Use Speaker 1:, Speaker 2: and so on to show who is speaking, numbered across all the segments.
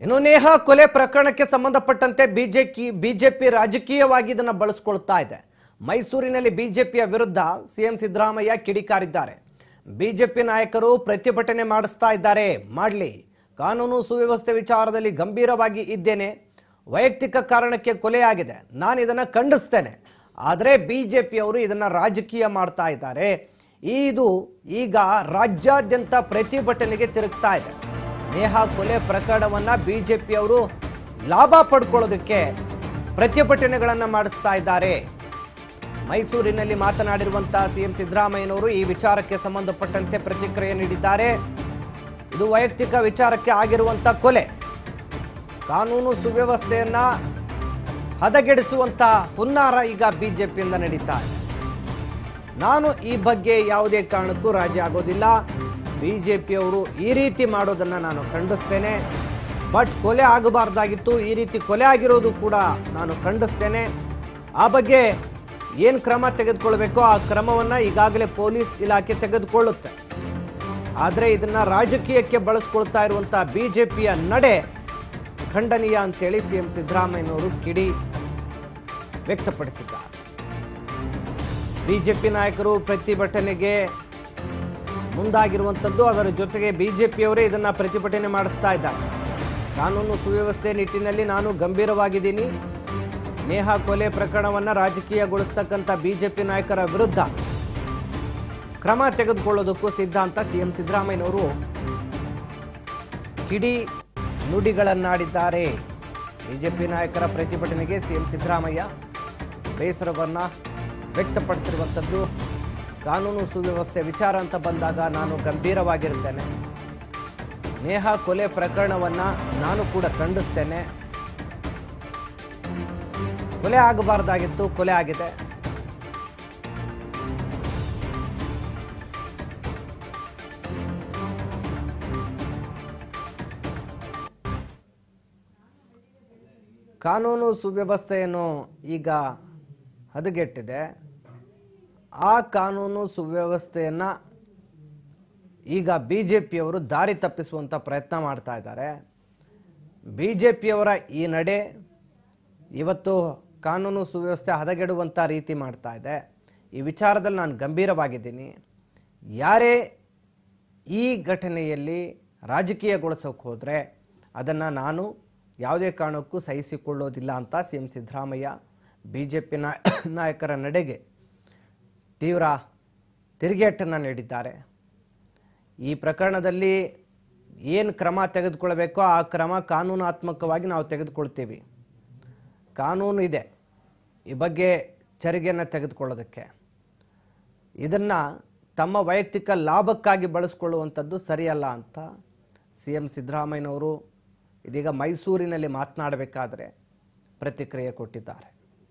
Speaker 1: ಇನ್ನು ನೇಹಾ ಕೊಲೆ ಪ್ರಕರಣಕ್ಕೆ ಸಂಬಂಧಪಟ್ಟಂತೆ ಬಿಜೆಪಿ ಬಿಜೆಪಿ ರಾಜಕೀಯವಾಗಿ ಇದನ್ನು ಬಳಸ್ಕೊಳ್ತಾ ಇದೆ ಮೈಸೂರಿನಲ್ಲಿ ಬಿಜೆಪಿಯ ವಿರುದ್ಧ ಸಿಎಂ ಸಿದ್ದರಾಮಯ್ಯ ಕಿಡಿಕಾರಿದ್ದಾರೆ ಬಿಜೆಪಿ ನಾಯಕರು ಪ್ರತಿಭಟನೆ ಮಾಡಿಸ್ತಾ ಇದ್ದಾರೆ ಮಾಡಲಿ ಕಾನೂನು ಸುವ್ಯವಸ್ಥೆ ವಿಚಾರದಲ್ಲಿ ಗಂಭೀರವಾಗಿ ಇದ್ದೇನೆ ವೈಯಕ್ತಿಕ ಕಾರಣಕ್ಕೆ ಕೊಲೆಯಾಗಿದೆ ನಾನು ಇದನ್ನು ಖಂಡಿಸ್ತೇನೆ ಆದರೆ ಬಿಜೆಪಿಯವರು ಇದನ್ನು ರಾಜಕೀಯ ಮಾಡ್ತಾ ಇದ್ದಾರೆ ಇದು ಈಗ ರಾಜ್ಯಾದ್ಯಂತ ಪ್ರತಿಭಟನೆಗೆ ತಿರುಗ್ತಾ ಇದೆ ನೇಹಾ ಕೊಲೆ ಪ್ರಕರಣವನ್ನ ಬಿಜೆಪಿಯವರು ಲಾಭ ಪಡ್ಕೊಳ್ಳೋದಕ್ಕೆ ಪ್ರತಿಭಟನೆಗಳನ್ನು ಮಾಡಿಸ್ತಾ ಇದ್ದಾರೆ ಮೈಸೂರಿನಲ್ಲಿ ಮಾತನಾಡಿರುವಂತಹ ಸಿಎಂ ಸಿದ್ದರಾಮಯ್ಯನವರು ಈ ವಿಚಾರಕ್ಕೆ ಸಂಬಂಧಪಟ್ಟಂತೆ ಪ್ರತಿಕ್ರಿಯೆ ನೀಡಿದ್ದಾರೆ ಇದು ವೈಯಕ್ತಿಕ ವಿಚಾರಕ್ಕೆ ಆಗಿರುವಂತ ಕೊಲೆ ಕಾನೂನು ಸುವ್ಯವಸ್ಥೆಯನ್ನ ಹದಗೆಡಿಸುವಂತ ಹುನ್ನಾರ ಈಗ ಬಿಜೆಪಿಯಿಂದ ನಡೀತಾ ಇದೆ ನಾನು ಈ ಬಗ್ಗೆ ಯಾವುದೇ ಕಾರಣಕ್ಕೂ ರಾಜಿ ಆಗೋದಿಲ್ಲ ಬಿಜೆಪಿಯವರು ಈ ರೀತಿ ಮಾಡೋದನ್ನು ನಾನು ಖಂಡಿಸ್ತೇನೆ ಬಟ್ ಕೊಲೆ ಆಗಬಾರ್ದಾಗಿತ್ತು ಈ ರೀತಿ ಕೊಲೆ ಆಗಿರೋದು ಕೂಡ ನಾನು ಖಂಡಿಸ್ತೇನೆ ಆ ಬಗ್ಗೆ ಏನು ಕ್ರಮ ತೆಗೆದುಕೊಳ್ಬೇಕೋ ಆ ಕ್ರಮವನ್ನು ಈಗಾಗಲೇ ಪೊಲೀಸ್ ಇಲಾಖೆ ತೆಗೆದುಕೊಳ್ಳುತ್ತೆ ಆದರೆ ಇದನ್ನ ರಾಜಕೀಯಕ್ಕೆ ಬಳಸ್ಕೊಳ್ತಾ ಇರುವಂಥ ಬಿಜೆಪಿಯ ನಡೆ ಖಂಡನೀಯ ಅಂತೇಳಿ ಸಿ ಎಂ ಸಿದ್ದರಾಮಯ್ಯನವರು ಕಿಡಿ ವ್ಯಕ್ತಪಡಿಸಿದ್ದಾರೆ ಬಿಜೆಪಿ ನಾಯಕರು ಪ್ರತಿಭಟನೆಗೆ ಮುಂದಾಗಿರುವಂಥದ್ದು ಅದರ ಜೊತೆಗೆ ಬಿಜೆಪಿಯವರೇ ಇದನ್ನ ಪ್ರತಿಭಟನೆ ಮಾಡಿಸ್ತಾ ಇದ್ದಾರೆ ಕಾನೂನು ಸುವ್ಯವಸ್ಥೆ ನಿಟ್ಟಿನಲ್ಲಿ ನಾನು ಗಂಭೀರವಾಗಿದ್ದೀನಿ ನೇಹಾ ಕೊಲೆ ಪ್ರಕರಣವನ್ನು ರಾಜಕೀಯಗೊಳಿಸ್ತಕ್ಕಂಥ ಬಿಜೆಪಿ ನಾಯಕರ ವಿರುದ್ಧ ಕ್ರಮ ತೆಗೆದುಕೊಳ್ಳೋದಕ್ಕೂ ಸಿದ್ಧ ಅಂತ ಸಿಎಂ ಸಿದ್ದರಾಮಯ್ಯನವರು ಕಿಡಿ ನುಡಿಗಳನ್ನಾಡಿದ್ದಾರೆ ಬಿಜೆಪಿ ನಾಯಕರ ಪ್ರತಿಭಟನೆಗೆ ಸಿಎಂ ಸಿದ್ದರಾಮಯ್ಯ ಬೇಸರವನ್ನ ವ್ಯಕ್ತಪಡಿಸಿರುವಂಥದ್ದು ಕಾನೂನು ಸುವ್ಯವಸ್ಥೆ ವಿಚಾರ ಅಂತ ಬಂದಾಗ ನಾನು ಗಂಭೀರವಾಗಿರ್ತೇನೆ ನೇಹಾ ಕೊಲೆ ಪ್ರಕರಣವನ್ನ ನಾನು ಕೂಡ ಖಂಡಿಸ್ತೇನೆ ಕೊಲೆ ಆಗಬಾರ್ದಾಗಿತ್ತು ಕೊಲೆ ಆಗಿದೆ ಕಾನೂನು ಸುವ್ಯವಸ್ಥೆಯನ್ನು ಈಗ ಹದಗೆಟ್ಟಿದೆ ಆ ಕಾನೂನು ಸುವ್ಯವಸ್ಥೆಯನ್ನು ಈಗ ಬಿ ಜೆ ಪಿಯವರು ದಾರಿ ತಪ್ಪಿಸುವಂಥ ಪ್ರಯತ್ನ ಮಾಡ್ತಾ ಇದ್ದಾರೆ ಬಿ ಜೆ ಪಿಯವರ ಈ ನಡೆ ಇವತ್ತು ಕಾನೂನು ಸುವ್ಯವಸ್ಥೆ ಹದಗೆಡುವಂಥ ರೀತಿ ಮಾಡ್ತಾ ಇದೆ ಈ ವಿಚಾರದಲ್ಲಿ ನಾನು ಗಂಭೀರವಾಗಿದ್ದೀನಿ ಯಾರೇ ಈ ಘಟನೆಯಲ್ಲಿ ರಾಜಕೀಯಗೊಳಿಸೋಕೆ ಹೋದರೆ ಅದನ್ನು ನಾನು ಯಾವುದೇ ಕಾರಣಕ್ಕೂ ಸಹಿಸಿಕೊಳ್ಳೋದಿಲ್ಲ ಅಂತ C M Siddaramaiah B J P ನಾಯಕರ ನಡೆಗೆ ತೀವ್ರ ತಿರುಗೇಟನ್ನು ನೀಡಿದ್ದಾರೆ ಈ ಪ್ರಕರಣದಲ್ಲಿ ಏನು ಕ್ರಮ ತೆಗೆದುಕೊಳ್ಬೇಕೋ ಆ ಕ್ರಮ ಕಾನೂನಾತ್ಮಕವಾಗಿ ನಾವು ತೆಗೆದುಕೊಳ್ತೀವಿ ಕಾನೂನು ಇದೆ ಈ ಬಗ್ಗೆ ಚರಿಗೆಯನ್ನು ತೆಗೆದುಕೊಳ್ಳೋದಕ್ಕೆ ಇದನ್ನು ತಮ್ಮ ವೈಯಕ್ತಿಕ ಲಾಭಕ್ಕಾಗಿ ಬಳಸ್ಕೊಳ್ಳುವಂಥದ್ದು ಸರಿಯಲ್ಲ ಅಂತ ಸಿ ಎಂ ಸಿದ್ದರಾಮಯ್ಯನವರು ಇದೀಗ ಮೈಸೂರಿನಲ್ಲಿ ಮಾತನಾಡಬೇಕಾದ್ರೆ ಪ್ರತಿಕ್ರಿಯೆ ಕೊಟ್ಟಿದ್ದಾರೆ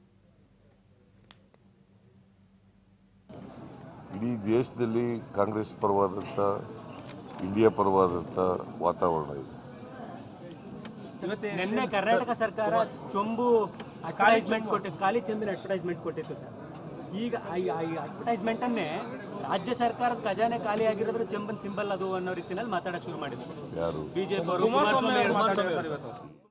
Speaker 2: ಇಡೀ ದೇಶದಲ್ಲಿ ಕಾಂಗ್ರೆಸ್ ಪರವಾದಂಥ ಇಂಡಿಯಾ ಪರವಾದಂಥ ವಾತಾವರಣ ಇದೆ
Speaker 3: ನಿನ್ನೆ ಕರ್ನಾಟಕ ಸರ್ಕಾರ ಚೊಂಬು ಅಡ್ವರ್ಟೈಸ್ಮೆಂಟ್ ಕೊಟ್ಟಿತ್ತು ಖಾಲಿ ಚೆಂಬಿನ ಅಡ್ವರ್ಟೈಸ್ಮೆಂಟ್ ಕೊಟ್ಟಿತ್ತು ಸರ್ ಈಗ ಈ ಅಡ್ವರ್ಟೈಸ್ಮೆಂಟ್ ಅನ್ನೇ ರಾಜ್ಯ ಸರ್ಕಾರದ ಖಜಾನೆ ಖಾಲಿ ಆಗಿರೋದ್ರ ಚೆಂಬನ್ ಸಿಂಬಲ್ ಅದು ಅನ್ನೋ ರೀತಿನಲ್ಲಿ ಮಾತಾಡಕ್ ಶುರು ಮಾಡಿದ್ರು
Speaker 2: ಯಾರು
Speaker 3: ಬಿಜೆಪಿ ಅವರು ಕುಮಾರಸ್ವಾಮಿ ಅವರು ಮಾತಾಡ್ತಾರೆ ಇವತ್ತು.